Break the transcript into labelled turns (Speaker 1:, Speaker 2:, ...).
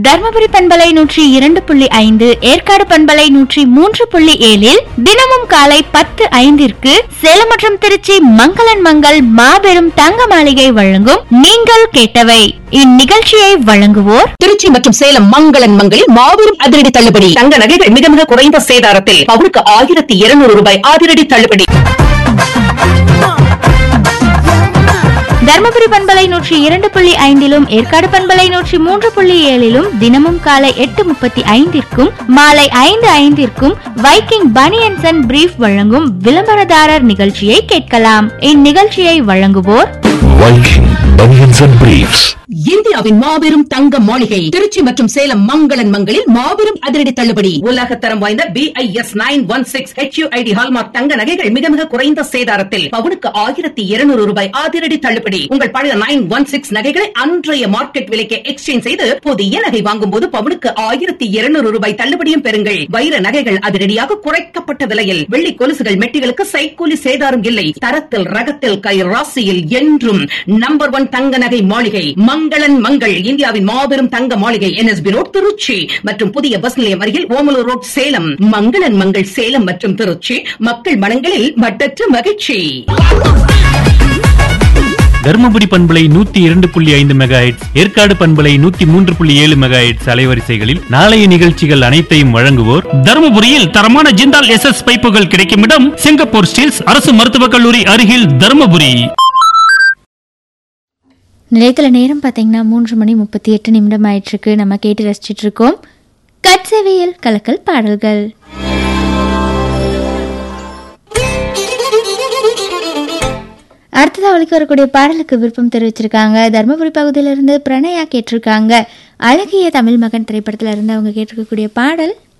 Speaker 1: தர்மபுரி பண்பலை நூற்றி இரண்டு புள்ளி ஐந்து ஏற்காடு பண்பலை நூற்றி மூன்று புள்ளி ஏழில் தினமும் காலை பத்து ஐந்திற்கு சேலம் மற்றும் திருச்சி மங்களன் மங்கள் மாபெரும் தங்க மாளிகை வழங்கும் நீங்கள் கேட்டவை இந்நிகழ்ச்சியை வழங்குவோர்
Speaker 2: திருச்சி மற்றும் சேலம் மங்களன் மங்களில் மாபெரும் அதிரடி தள்ளுபடி தங்க நகைகள் மிக மிக குறைந்த சேதாரத்தில் பவுனுக்கு ஆயிரத்தி இருநூறு ரூபாய் அதிரடி தள்ளுபடி
Speaker 1: தர்மபுரி பண்பலை நூற்றி இரண்டு புள்ளி ஐந்திலும் ஏற்காடு பண்பலை நூற்றி மூன்று புள்ளி ஏழிலும் தினமும் காலை எட்டு முப்பத்தி ஐந்திற்கும் மாலை ஐந்து ஐந்திற்கும் வைக்கிங் பனியன்சன் அண்ட் பிரீஃப் வழங்கும் விளம்பரதாரர் நிகழ்ச்சியை கேட்கலாம் இந்நிகழ்ச்சியை வழங்குவோர்
Speaker 3: Viking Bunions and Briefs.
Speaker 2: இந்தியாவின் மாபெரும் தங்க மாளிகை திருச்சி மற்றும் சேலம் மங்களன் மங்களில் மாபெரும் அதிரடி தள்ளுபடி உலக தரம் வாய்ந்த B I S nine one six HUID hallmark தங்க நகைகள் மிக மிக குறைந்த சேதாரத்தில் பவுனுக்கு ஆயிரத்தி இருநூறு ரூபாய் அதிரடி தள்ளுபடி உங்கள் பழைய நைன் ஒன் சிக்ஸ் நகைகளை அன்றைய மார்க்கெட் விலைக்கு எக்ஸ்சேஞ்ச் செய்து புதிய நகை வாங்கும் போது பவுனுக்கு ஆயிரத்தி இருநூறு ரூபாய் தள்ளுபடியும் பெறுங்கள் வைர நகைகள் அதிரடியாக குறைக்கப்பட்ட விலையில் வெள்ளி கொலுசுகள் மெட்டிகளுக்கு சைக்கூலி சேதாரம் இல்லை தரத்தில் ரகத்தில் கை ராசியில் என்றும் நம்பர் ஒன் தங்க நகை மாளிகை மங்களன் மங்கள் இந்தியாவின் மாபெரும் தங்க மாளிகை என்எஸ்பி ரோட் திருச்சி மற்றும் புதிய பஸ் நிலையம் அருகில் ஓமலூர் ரோட் சேலம் மங்களன் மங்கள் சேலம் மற்றும் திருச்சி மக்கள் மனங்களில் மட்டற்ற மகிழ்ச்சி
Speaker 4: தருமபுரி பண்பலை நூத்தி இரண்டு புள்ளி ஐந்து மெகாஹெட்ஸ் ஏற்காடு பண்பலை நூத்தி மூன்று புள்ளி ஏழு மெகாஹெட்ஸ் அலைவரிசைகளில் நாளைய நிகழ்ச்சிகள் அனைத்தையும் வழங்குவோர்
Speaker 5: தருமபுரியில் தரமான ஜிந்தால் எஸ் எஸ் பைப்புகள் கிடைக்கும் இடம் சிங்கப்பூர் ஸ்டீல்ஸ் அரசு மருத்துவக் கல்லூரி அருகில் தருமபுரி
Speaker 1: நிலையத்தில் நேரம் பார்த்தீங்கன்னா மூன்று மணி முப்பத்தி எட்டு நிமிடம் ஆயிட்டிருக்கு நம்ம கேட்டு ரசிச்சிட்டு இருக்கோம் கட்சவியல் கலக்கல் பாடல்கள் அடுத்ததாக அவளுக்கு வரக்கூடிய பாடலுக்கு விருப்பம் தெரிவிச்சிருக்காங்க தருமபுரி பகுதியிலிருந்து பிரணயா கேட்டிருக்காங்க அழகிய தமிழ் மகன் திரைப்படத்தில் இருந்து அவங்க கேட்டிருக்கக்கூடிய பாடல்